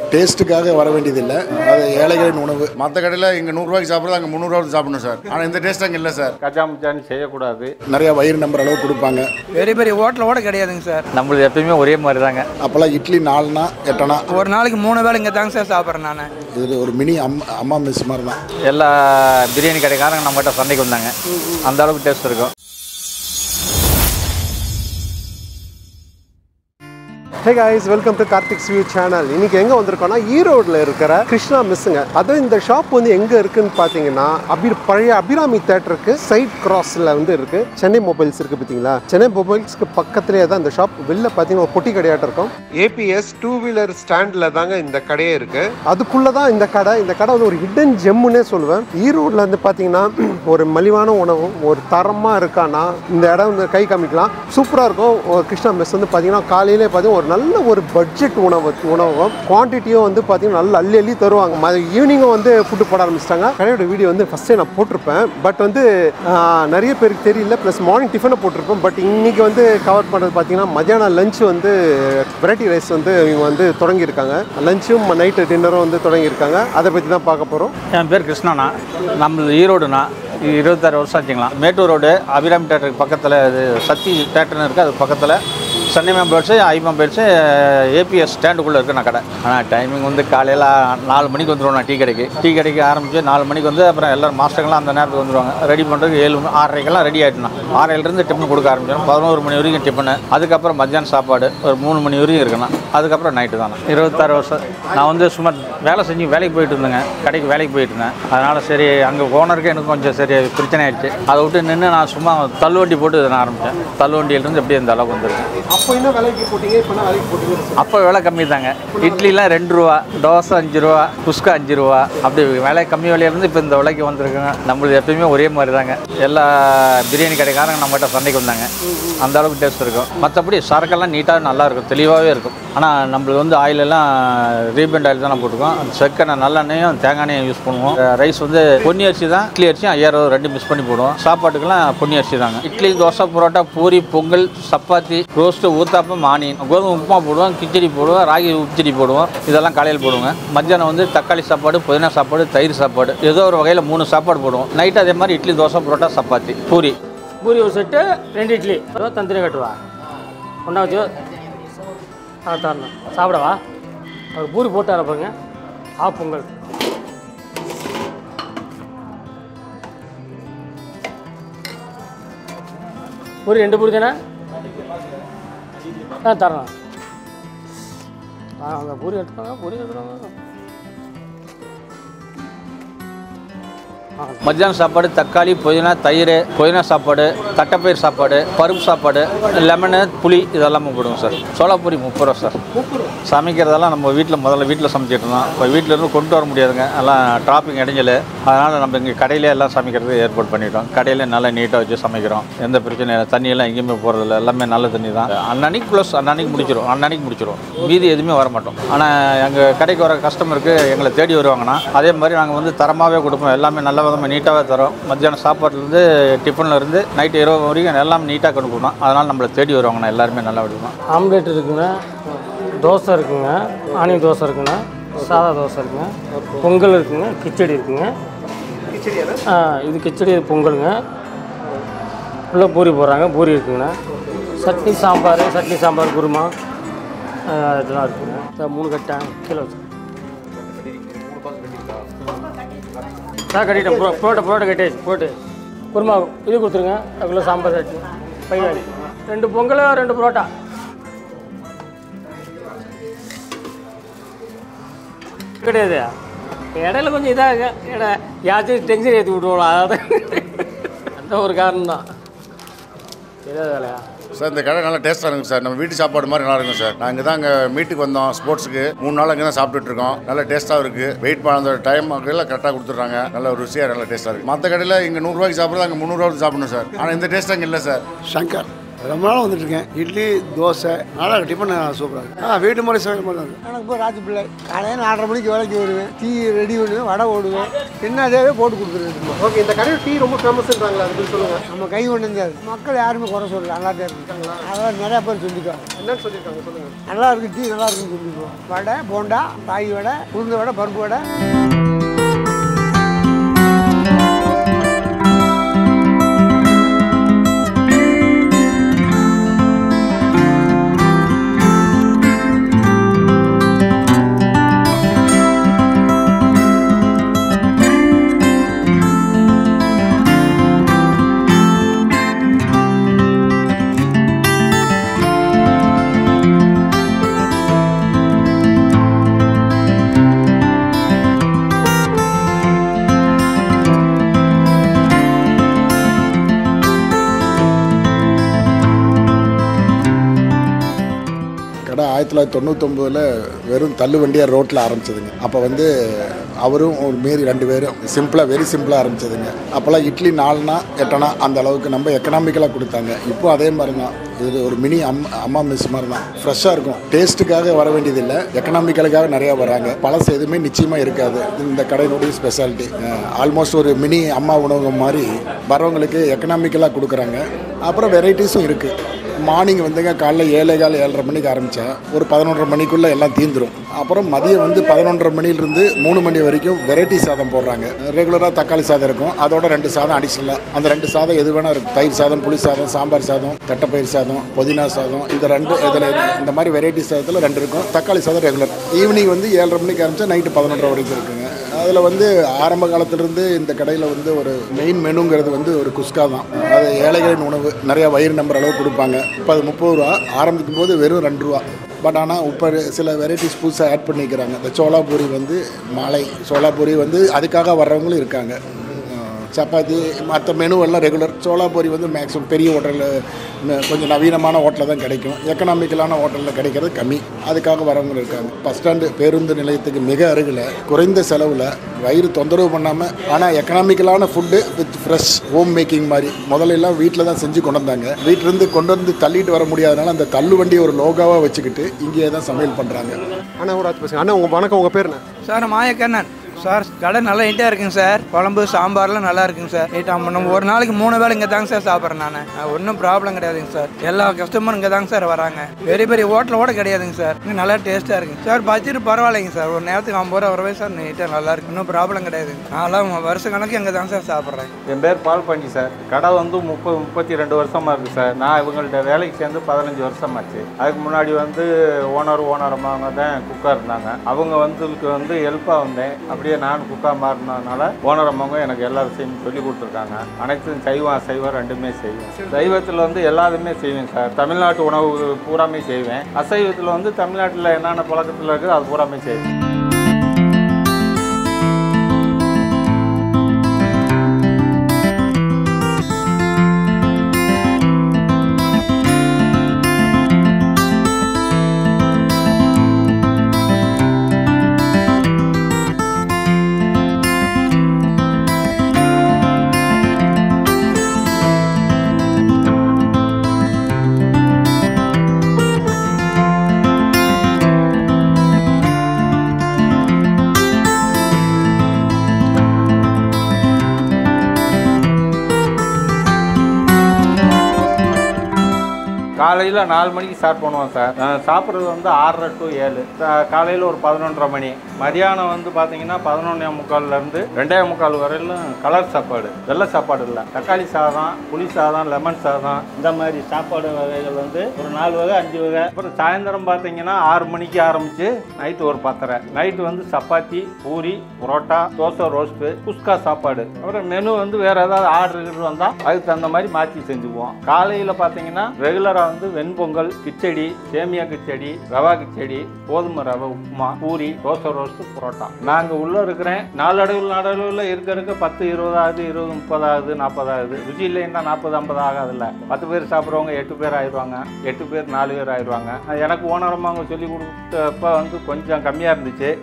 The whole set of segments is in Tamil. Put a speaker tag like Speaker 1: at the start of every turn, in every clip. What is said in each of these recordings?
Speaker 1: டேஸ்ட்டுக்காக வர வேண்டியதில்லை அது ஏழைகளின் உணவு
Speaker 2: மற்ற கடையில் இங்கே நூறுரூவாய்க்கு சாப்பிட்றது அங்கே முந்நூறுரூவா சாப்பிடணும் சார் ஆனால் இந்த டேஸ்ட் அங்கே இல்லை சார்
Speaker 3: கச்சாமுச்சான்னு செய்யக்கூடாது
Speaker 1: நிறையா வயிறு நம்புற அளவு கொடுப்பாங்க
Speaker 4: பெரிய பெரிய ஹோட்டலோட கிடையாதுங்க சார்
Speaker 3: நம்மளது எப்பயுமே ஒரே மாதிரி தாங்க
Speaker 1: அப்போல்லாம் இட்லி நாலுனா எட்டனா
Speaker 4: ஒரு நாளைக்கு மூணு வேளை இங்கே தாங்க சார் சாப்பிட்றேன் நான்
Speaker 1: இது ஒரு மினி அம் அம்மா மிஸ் மாதிரி தான்
Speaker 3: எல்லா பிரியாணி கடைக்காரங்க நம்மகிட்ட சண்டைக்கு வந்தாங்க அந்த அளவுக்கு டேஸ்ட் இருக்கும்
Speaker 5: hey guys welcome to Karthik's view channel இன்னைக்கு எங்கே வந்திருக்கோம்னா ஈரோடில் இருக்கிற கிருஷ்ணா மிஸ்ஸுங்க அதுவும் இந்த ஷாப் வந்து எங்கே இருக்குன்னு பார்த்தீங்கன்னா அபி பழைய அபிராமி தேட்டருக்கு சைட் கிராஸில் வந்து இருக்குது சென்னை மொபைல்ஸ் இருக்குது பார்த்தீங்களா சென்னை மொபைல்ஸ்க்கு பக்கத்துலேயே தான் இந்த ஷாப் வெளில பார்த்தீங்கன்னா ஒரு பொட்டி கடையாட்டம் இருக்கும் ஏபிஎஸ் டூ வீலர் ஸ்டாண்டில் தாங்க இந்த கடையே இருக்குது அதுக்குள்ளே தான் இந்த கடை இந்த கடை வந்து ஒரு ஹிடன் ஜெம்முன்னே சொல்லுவேன் ஈரோடில் வந்து பார்த்தீங்கன்னா ஒரு மலிவான உணவும் ஒரு தரமாக இருக்கான்னா இந்த இடம் வந்து கை காமிக்கலாம் சூப்பராக இருக்கும் ஒரு கிருஷ்ணா மெஸ் வந்து பார்த்தீங்கன்னா காலையிலே பார்த்தீங்கன்னா ஒரு நல்ல ஒரு பட்ஜெட் உணவு உணவும் குவான்டிட்டியும் வந்து பார்த்தீங்கன்னா நல்ல அள்ளி அள்ளி தருவாங்க ம- ஈவினிங்கும் வந்து ஃபுட்டு போட ஆரம்பிச்சிட்டாங்க கடையோட வீடியோ வந்து ஃபஸ்ட்டே நான் போட்டிருப்பேன் பட் வந்து ஆஹ், நிறைய பேருக்கு தெரியல ப்ளஸ் மார்னிங் டிஃபனை போட்டிருப்பேன் பட் இன்னைக்கு வந்து கவர் பண்ணுறது பார்த்தீங்கன்னா மத்தியானம் லஞ்ச் வந்து வெரைட்டி ரைஸ் வந்து இவங்க வந்து தொடங்கியிருக்காங்க லஞ்சும் நைட்டு டின்னரும் வந்து தொடங்கியிருக்காங்க அதை பற்றி தான் பார்க்க போகிறோம்
Speaker 3: என் பேர் கிருஷ்ணாண்ணா நம்மளது ஈரோடுண்ணா இது இருபத்தாறு வருஷம் ஆச்சுங்களா மேட்டூர் ரோடு அபிராமி தேட்டருக்கு பக்கத்தில் இது சக்தி தேட்டர்னு இருக்குது அது பக்கத்தில் sunny mobiles I mobiles ABS ஸ்டாண்டுக்குள்ளே இருக்குண்ணா கடை ஆனால் டைமிங் வந்து காலையில் நாலு மணிக்கு வந்துடுவோம் டீ கடைக்கு டீ கடைக்கு ஆரம்பித்து நாலு மணிக்கு வந்து அப்புறம் எல்லாரும் மாஸ்டர்லாம் அந்த நேரத்துக்கு வந்துடுவாங்க ரெடி பண்ணுறதுக்கு ஏழு மணி ஆறரைக்கெல்லாம் ரெடி ஆகிட்டுனா ஆறரைலேருந்து டிஃபன் கொடுக்க ஆரம்பிச்சிடும் பதினோரு மணி வரைக்கும் டிஃபனு அதுக்கப்புறம் மத்தியானம் சாப்பாடு ஒரு மூணு மணி வரைக்கும் இருக்கணும் அதுக்கப்புறம் நைட்டு தானே இருபத்தாறு வருஷம் நான் வந்து சும்மா வேலை செஞ்சு வேலைக்கு போயிட்டு இருந்தேங்க கடைக்கு வேலைக்கு போயிட்டு இருந்தேன் அதனால் சரி அங்கே ஓனருக்கு எனக்கு கொஞ்சம் சரி பிரச்சனை ஆயிடுச்சு அதை விட்டு நின்று நான் சும்மா தள்ளுவண்டி போட்டு இதை நான் ஆரம்பித்தேன் தள்ளுவண்டியிலேருந்து எப்படியும் இந்த அளவுக்கு வந்திருக்கேன்
Speaker 5: அப்போ என்ன விலைக்கு போட்டீங்க இப்போ என்ன விலைக்கு போட்டீங்க
Speaker 3: அப்போ விலை கம்மி தாங்க இட்லிலாம் ரெண்டு ரூபா தோசை அஞ்சு ரூபா குஸ்கா அஞ்சு ரூபா அப்படி விலை கம்மி விலையிலேருந்து இப்போ இந்த விலைக்கு வந்திருக்குங்க நம்மளது எப்பயுமே ஒரே மாதிரி தாங்க எல்லா பிரியாணி கடைக்காரங்க நம்மகிட்ட சண்டைக்கு வந்தாங்க அந்த அளவுக்கு டேஸ்ட் இருக்கும் மற்றபடி சரக்கெல்லாம் நீட்டாக நல்லா இருக்கும் தெளிவாகவே இருக்கும் ஆனால் நம்மளுக்கு வந்து ஆயில் எல்லாம் ரீபெண்ட் ஆயில் தான் போட்டுருக்கோம் செக்கெண்ணெய் நல்லெண்ணையும் தேங்காய் எண்ணெயும் யூஸ் பண்ணுவோம் ரைஸ் வந்து பொன்னி அரிசி தான் இட்லி அரிசியும் ஐயாயிரம் ரெண்டு மிஸ் பண்ணி போடுவோம் சாப்பாட்டுக்கெல்லாம் பொன்னி அரிசி தாங்க இட்லி தோசை புரோட்டா பூரி பொங்கல் சப்பாத்தி ரோஸ்ட்டு ஊத்தாப்பம் ஆனியன் கோதுமை உப்புமா போடுவோம் கிச்சடி போடுவோம் ராகி உச்சடி போடுவோம் இதெல்லாம் காலையில் போடுவோங்க மத்தியானம் வந்து தக்காளி சாப்பாடு புதினா சாப்பாடு தயிர் சாப்பாடு ஏதோ ஒரு வகையில் மூணு சாப்பாடு போடுவோம் நைட்டு அதே மாதிரி இட்லி தோசை புரோட்டா சப்பாத்தி பூரி
Speaker 6: பூரி ஒரு செட்டு ரெண்டு இட்லி அதாவது தந்திரி கட்டுவா ஒன்றா வச்சு ஆ தரணும் சாப்பிடவா அவர் பூரி போட்டு அனுப்புங்க ஆ பொங்கல் பூரி ரெண்டு பூரி தானே ஆ தரணும் ஆ அந்த பூரி எடுத்துக்கோங்க பூரி எடுத்துக்கோங்க ஆ
Speaker 3: மத்தியானம் சாப்பாடு தக்காளி புதினா தயிர் புதினா சாப்பாடு தட்டைப்பயிர் சாப்பாடு பருப்பு சாப்பாடு லெமனு புளி இதெல்லாமே போடுவோம் சார் சோளாப்பூரி முப்பது ரூபா சார் சமைக்கிறதெல்லாம் நம்ம வீட்டில் முதல்ல வீட்டில் சமைச்சிட்டு இருந்தோம் இப்போ வீட்டில் இருந்து கொண்டு வர முடியாதுங்க எல்லாம் டிராஃபிக் இடைஞ்சல் அதனால் நம்ம இங்கே கடையிலே எல்லாம் சமைக்கிறது ஏற்பாடு பண்ணிட்டோம் கடையிலே நல்லா நீட்டாக வச்சு சமைக்கிறோம் எந்த பிரச்சனையும் இல்லை தண்ணியெல்லாம் எங்கேயுமே போகிறதில்ல எல்லாமே நல்ல தண்ணி தான் அன்னன்னைக்கு ப்ளஸ் அன்னன்னைக்கு முடிச்சிடும் அன்னன்னைக்கு முடிச்சிடும் மீதி எதுவுமே வர மாட்டோம் ஆனால் எங்கள் கடைக்கு வர கஸ்டமருக்கு எங்களை தேடி வருவாங்கன்னா அதே மாதிரி நாங்கள் வந்து தரமாகவே கொடுப்போம் எல்லாமே நல்ல விதமாக நீட்டாகவே தரோம் மத்தியானம் சாப்பாட்டுலேருந்து டிஃபனில் இருந்து நைட்டு இரவு வரைக்கும் எல்லாம் நீட்டாக கொடுக்கணும் அதனால் நம்மளை தேடி வருவாங்கண்ணா எல்லாருமே நல்லா விடுவோம்
Speaker 6: ஆம்லேட் இருக்குங்க தோசை இருக்குங்க ஆனியன் தோசை இருக்குங்க சாதா தோசை இருக்குங்க பொங்கல் இருக்குங்க கிச்சடி இருக்குங்க ஆ இது கிச்சடி இது பொங்கலுங்க உள்ள பூரி போடுறாங்க பூரி இருக்குங்கண்ணா சட்னி சாம்பார் சட்னி சாம்பார் குருமா ஆ, இதெல்லாம் இருக்குங்க இந்த மூணு கட்டை கீழே வச்சு நான் கட்டிட்டேன் புரோ புரோட்டா புரோட்டா கட்டியாச்சு போட்டு குருமா இது கொடுத்துருங்க அதுக்குள்ளே சாம்பார் சட்னி பையன் ரெண்டு பொங்கல் ரெண்டு புரோட்டா கிடையாது இடையில கொஞ்சம் இதாக இட யாச்சும் டென்ஷன் ஏற்றி விட்ருவோம் அதான் அந்த ஒரு காரணம் தான் தெரியாத வேலையா
Speaker 2: சார் இந்த கடை நல்லா டேஸ்ட்டாக இருக்கும் சார் நம்ம வீட்டு சாப்பாடு மாதிரி நல்லா இருக்கும் சார் நாங்கள் தான் அங்கே மீட்டுக்கு வந்தோம் ஸ்போர்ட்ஸுக்கு மூணு நாள் அங்கே தான் சாப்பிட்டுட்டு இருக்கோம் நல்ல டேஸ்ட்டாக இருக்குது வெயிட் பண்ண டைம் எல்லாம் கரெக்டாக கொடுத்துட்றாங்க நல்ல ருசியாக நல்ல டேஸ்ட்டாக இருக்குது மற்ற கடையில் இங்கே நூறுரூவாய்க்கு சாப்பிட்றது அங்கே முந்நூறுரூவாய்க்கு சாப்பிடணும் சார் ஆனால் இந்த டேஸ்ட் அங்கே இல்லை சார்
Speaker 1: சங்கர்
Speaker 7: ரொம்ப நாள் வந்துட்டு இருக்கேன் இட்லி தோசை நல்லா இருக்கு டிஃபன் சூப்பராக இருக்கு ஆ வீட்டு முறை சமையல் பண்ணுறது
Speaker 8: எனக்கு இப்போ ராஜு பிள்ளை காலையில் நாலரை மணிக்கு வேலைக்கு வருவேன் டீ ரெடி பண்ணுவேன் வடை ஓடுவேன் என்ன தேவையோ போட்டு கொடுத்துருவேன்
Speaker 5: ஓகே இந்த கடையில் டீ ரொம்ப ஃபேமஸ்ன்றாங்களா அது பத்தி சொல்லுங்க
Speaker 8: நம்ம கை கொண்டு வந்தாது மக்கள் யாருமே குறை சொல்லல நல்லா தான் இருக்கு அதெல்லாம் நிறையா பேர் சொல்லிக்குவாங்க
Speaker 5: என்னன்னு சொல்லியிருக்காங்க சொல்லுங்க
Speaker 8: நல்லா இருக்கு டீ நல்லா இருக்குன்னு சொல்லிக்குவோம் வடை போண்டா காய் வடை உளுந்த வடை பருப்பு வடை
Speaker 1: கடை ஆயிரத்தி தொள்ளாயிரத்தி தொண்ணூத்தொம்பதில் வெறும் தள்ளு வண்டியாக ரோட்டில் ஆரம்பிச்சதுங்க அப்போ வந்து அவரும் ஒரு மீறி ரெண்டு பேரும் சிம்பிளாக வெரி சிம்பிளாக ஆரம்பிச்சதுங்க அப்போல்லாம் இட்லி நாலுனா எட்டனா அந்த அளவுக்கு நம்ம எக்கனாமிக்கலாக கொடுத்தாங்க இப்போ அதே மாதிரி தான் இது ஒரு மினி அம் அம்மா மிஸ் மாதிரி தான் ஃப்ரெஷ்ஷாக இருக்கும் டேஸ்ட்டுக்காக வர வேண்டியதில்லை எக்கனாமிக்கலுக்காக நிறையா வராங்க பழசு எதுவுமே நிச்சயமாக இருக்காது இந்த கடையினுடைய ஸ்பெஷாலிட்டி ஆல்மோஸ்ட் ஒரு மினி அம்மா உணவகம் மாதிரி வரவங்களுக்கு எக்கனாமிக்கலாக கொடுக்குறாங்க அப்புறம் வெரைட்டிஸும் இருக்குது மார்னிங் வந்துங்க காலைல ஏழே கால் ஏழரை மணிக்கு ஆரம்பித்தா ஒரு பதினொன்றரை மணிக்குள்ளே எல்லாம் தீந்துரும் அப்புறம் மதியம் வந்து பதினொன்றரை மணிலிருந்து மூணு மணி வரைக்கும் வெரைட்டி சாதம் போடுறாங்க ரெகுலராக தக்காளி சாதம் இருக்கும் அதோட ரெண்டு சாதம் அடிஷனலாக அந்த ரெண்டு சாதம் எது வேணால் இருக்கும் தயிர் சாதம் புளி சாதம் சாம்பார் சாதம் தட்டைப்பயிர் சாதம் புதினா சாதம் இந்த ரெண்டு இதில் இந்த மாதிரி வெரைட்டி சாதத்தில் ரெண்டு இருக்கும் தக்காளி சாதம் ரெகுலர் ஈவினிங் வந்து ஏழரை மணிக்கு ஆரம்பித்தா நைட்டு பதினொன்றரை வரைக்கும் இருக்குங்க அதில் வந்து ஆரம்ப காலத்திலிருந்து இந்த கடையில் வந்து ஒரு மெயின் மெனுங்கிறது வந்து ஒரு குஸ்கா தான் அது ஏழைகளின் உணவு நிறைய வயிறு நம்பர் அளவு கொடுப்பாங்க இப்போ அது முப்பது ரூபா ஆரம்பிக்கும் போது வெறும் ரெண்டு ரூபா பட் ஆனால் இப்போ சில வெரைட்டிஸ் புதுசாக ஆட் பண்ணிக்கிறாங்க இந்த சோளாபூரி வந்து மாலை சோளாபூரி வந்து அதுக்காக வர்றவங்களும் இருக்காங்க அஹ் சப்பாத்தி மற்ற மெனு எல்லாம் ரெகுலர் சோளாபூரி வந்து மேக்ஸிமம் பெரிய ஹோட்டலில் கொஞ்சம் நவீனமான ஹோட்டலில் தான் கிடைக்கும் எக்கனாமிக்கலான ஹோட்டலில் கிடைக்கிறது கம்மி அதுக்காக வரவங்க இருக்காங்க பஸ் ஸ்டாண்டு பேருந்து நிலையத்துக்கு மிக அருகில் குறைந்த செலவில் வயிறு தொந்தரவு பண்ணாமல் ஆனால் எக்கனாமிக்கலான food with fresh home making மாதிரி முதல்ல எல்லாம் வீட்டில் தான் செஞ்சு கொண்டு வந்தாங்க வீட்டிலேருந்து கொண்டு வந்து தள்ளிட்டு வர முடியாதனால அந்த தள்ளு வண்டியை ஒரு லோகாவாக வச்சுக்கிட்டு இங்கேயே தான் சமையல் பண்ணுறாங்க
Speaker 5: அண்ணா கூட ஆச்சு பேசுங்க அண்ணா உங்கள் வணக்கம் உங்கள் பேர் என்ன
Speaker 4: சார் மாயக்கண்ணன் சார் கடை நல்லா நீட்டாக இருக்குங்க சார் குழம்பு சாம்பார்லாம் நல்லா இருக்குங்க சார் நீட்டாக நம்ம ஒரு நாளைக்கு மூணு வேளை இங்கே தாங்க சார் சாப்பிட்றேன் நான் ஒன்றும் ப்ராப்ளம் கிடையாதுங்க சார் எல்லா கஸ்டமரும் இங்கே தாங்க சார் வராங்க பெரிய பெரிய ஹோட்டலோட கிடையாதுங்க சார் இங்கே நல்லா டேஸ்ட்டாக இருக்குங்க சார் பட்ஜெட் பரவாயில்லைங்க சார் ஒரு நேரத்துக்கு ஐம்பது ரூபா வரவே சார் நீட்டாக நல்லா இருக்கு ஒன்றும் ப்ராப்ளம் கிடையாதுங்க நான்லாம் வருஷ கணக்கு இங்கே தாங்க சார் சாப்பிட்றேன்
Speaker 3: என் பேர் பால் பண்ணி சார் கடை வந்து முப்பது முப்பத்தி ரெண்டு வருஷமா இருக்கு சார் நான் இவங்கள்ட்ட வேலைக்கு சேர்ந்து பதினஞ்சு வருஷமாச்சு அதுக்கு முன்னாடி வந்து ஓனர் ஓனர் அம்மாவங்க தான் குக்காக இருந்தாங்க அவங்க வந்து வந்து ஹெல்ப்பாக வந்தேன் அப்படியே நான் குக்கா மாறினதுனால ஓனர் அம்மாவங்க எனக்கு எல்லா விஷயமும் சொல்லி கொடுத்துருக்காங்க அனைத்தும் சைவம் அசைவம் ரெண்டுமே செய்வேன் சைவத்தில் வந்து எல்லாத்துமே செய்வேன் சார் தமிழ்நாட்டு உணவு பூராமே செய்வேன் அசைவத்தில் வந்து தமிழ்நாட்டில் என்னென்ன பழக்கத்தில் இருக்குது அது பூராமே செய்வேன் காலையில் நாலு மணிக்கு ஸ்டார்ட் பண்ணுவோம் சார் அஹ் சாப்பிட்றது வந்து ஆறரை டு ஏழு காலையில் ஒரு பதினொன்றரை மணி மதியானம் வந்து பார்த்தீங்கன்னா பதினொன்னே முக்கால்லேருந்து ரெண்டே முக்கால் வரையிலும் கலர் சாப்பாடு வெள்ளை சாப்பாடு இல்லை தக்காளி சாதம் புளி சாதம் லெமன் சாதம் இந்த மாதிரி சாப்பாடு வகைகள் வந்து ஒரு நாலு வகை அஞ்சு வகை அப்புறம் சாயந்தரம் பார்த்தீங்கன்னா ஆறு மணிக்கு ஆரம்பித்து நைட்டு ஒரு பத்தரை நைட்டு வந்து சப்பாத்தி பூரி புரோட்டா தோசை ரோஸ்ட்டு குஸ்கா சாப்பாடு அப்புறம் மெனு வந்து வேறு ஏதாவது ஆர்டர் வந்தால் அதுக்கு தகுந்த மாதிரி மாற்றி செஞ்சுக்குவோம் காலையில் பார்த்தீங்கன்னா ரெகுலராக வந்து வெண்பொங்கல் கிச்சடி சேமியா கிச்சடி ரவா கிச்சடி கோதுமை ரவை உப்புமா பூரி தோசை ரோஸ்ட்டு புரோட்டா நாங்கள் உள்ளே இருக்கிறேன் நாளடைவில் நாளடைவில் இருக்க இருக்க பத்து இருபதாவது இருபது முப்பதாவது நாற்பதாவது ருசி இல்லைன்னா நாற்பது ஐம்பது ஆகாதுல்ல பத்து பேர் சாப்பிட்றவங்க எட்டு பேர் ஆயிடுவாங்க எட்டு பேர் நாலு பேர் ஆயிடுவாங்க எனக்கு ஓனரமாக சொல்லி கொடுத்தப்ப வந்து கொஞ்சம் கம்மியாக இருந்துச்சு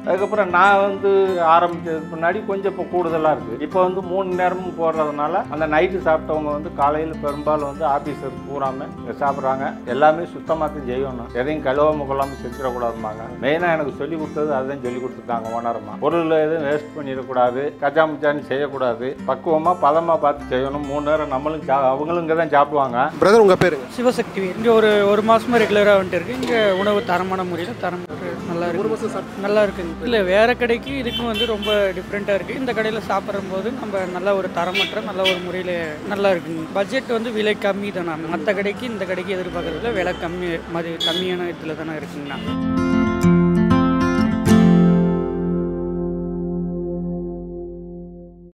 Speaker 9: அதுக்கப்புறம் நான் வந்து ஆரம்பிச்சதுக்கு முன்னாடி கொஞ்சம் இப்போ கூடுதலாக இருக்குது இப்போ வந்து மூணு நேரமும் போடுறதுனால அந்த நைட்டு சாப்பிட்டவங்க வந்து காலையில் பெரும்பாலும் வந்து ஆஃபீஸர் பூராமல் இங்கே சாப்பிட்றாங்க எல்லாமே சுத்தமாக தான் செய்யணும் எதையும் கழுவாம கொள்ளாமல் செஞ்சிடக்கூடாதுமாங்க மெயினாக எனக்கு சொல்லி கொடுத்தது அதுதான் சொல்லி கொடுத்துருக்காங்க ஓனரமாக பொருள் எதுவும் வேஸ்ட் பண்ணிடக்கூடாது கச்சா முச்சான்னு செய்யக்கூடாது பக்குவமாக பதமாக பார்த்து செய்யணும் மூணு நேரம் நம்மளும் சா அவங்களும் இங்கே தான் சாப்பிடுவாங்க
Speaker 5: பிரதர் உங்கள் பேருங்க
Speaker 10: சிவசக்தி இங்கே ஒரு ஒரு மாசமா ரெகுலராக வந்துட்டு இருக்கு இங்கே உணவு தரமான முறையில் தரம் நல்லா இருக்கு நல்லா இருக்குங்க இல்லை வேற கடைக்கு இதுக்கும் வந்து ரொம்ப டிஃப்ரெண்ட்டாக இருக்குது இந்த கடையில் சாப்பிடும்போது நம்ம நல்ல ஒரு தரமற்ற நல்ல ஒரு முறையில் நல்லா இருக்குங்க பட்ஜெட் வந்து விலை கம்மி தானே மற்ற கடைக்கு இந்த கடைக்கு எதிர்பார்க்கறதுல விலை கம்மி மதி கம்மியான இதில் தானே இருக்குங்கண்ணா